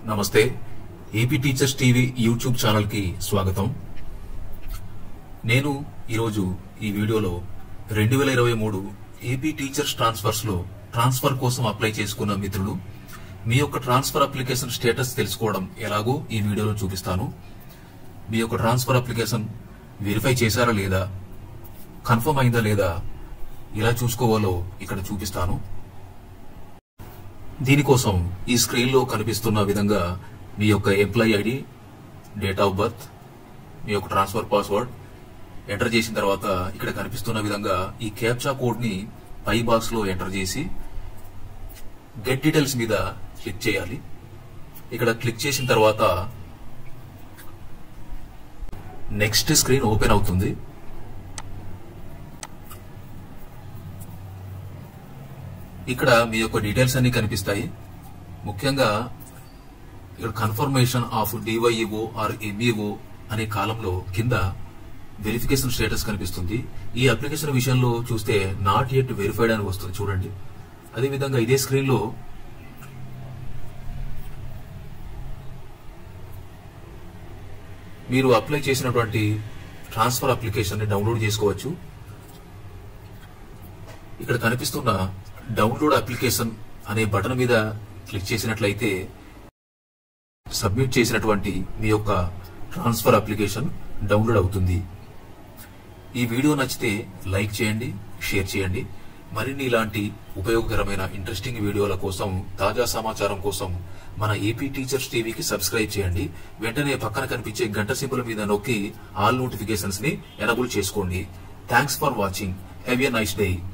నమస్తే AP teachers TV YouTube channel కి స్వాగతం నేను ఈరోజు ఈ వీడియోలో రెండు వేల ఇరవై మూడు ఏపీ టీచర్స్ ట్రాన్స్ఫర్స్ లో ట్రాన్స్ఫర్ కోసం అప్లై చేసుకున్న మిత్రులు మీ యొక్క ట్రాన్స్ఫర్ అప్లికేషన్ స్టేటస్ తెలుసుకోవడం ఎలాగో ఈ వీడియోలో చూపిస్తాను మీ యొక్క ట్రాన్స్ఫర్ అప్లికేషన్ వెరిఫై చేశారా లేదా కన్ఫర్మ్ అయిందా లేదా ఎలా చూసుకోవాలో ఇక్కడ చూపిస్తాను దీనికోసం ఈ స్క్రీన్ లో కనిపిస్తున్న విధంగా మీ యొక్క employee ID date of birth మీ యొక్క ట్రాన్స్ఫర్ పాస్వర్డ్ ఎంటర్ చేసిన తర్వాత ఇక్కడ కనిపిస్తున్న విధంగా ఈ క్యాప్చా కోడ్ ని పై బాక్స్ లో ఎంటర్ చేసి గెట్ డీటెయిల్స్ మీద క్లిక్ చేయాలి ఇక్కడ క్లిక్ చేసిన తర్వాత నెక్స్ట్ స్క్రీన్ ఓపెన్ అవుతుంది ఇక్కడ మీ యొక్క డీటెయిల్స్ అన్ని కనిపిస్తాయి ముఖ్యంగా ఇక్కడ confirmation of DyEO or MEO అనే కాలంలో కింద వెరిఫికేషన్ స్టేటస్ కనిపిస్తుంది ఈ అప్లికేషన్ విషయంలో చూస్తే నాట్ ఎట్ వెరిఫైడ్ అని వస్తుంది చూడండి అదేవిధంగా ఇదే స్క్రీన్ లో మీరు అప్లై చేసినటువంటి ట్రాన్స్ఫర్ అప్లికేషన్ ని డౌన్లోడ్ చేసుకోవచ్చు ఇక్కడ కనిపిస్తున్న డౌన్లోడ్ అప్లికేషన్ అనే బటన్ మీద క్లిక్ చేసినట్లయితే సబ్మిట్ చేసినటువంటి మీ యొక్క ట్రాన్స్ఫర్ అప్లికేషన్ డౌన్లోడ్ అవుతుంది ఈ వీడియో నచ్చితే లైక్ చేయండి షేర్ చేయండి మరిన్ని ఇలాంటి ఉపయోగకరమైన ఇంట్రెస్టింగ్ వీడియోల కోసం తాజా సమాచారం కోసం మన ఏపీ టీచర్స్ టీవీకి సబ్స్క్రైబ్ చేయండి వెంటనే పక్కన కనిపించే గంట సింబల్ మీద నొక్కి ఆల్ నోటిఫికేషన్స్ ని ఎనబుల్ చేసుకోండి thanks for watching have a nice day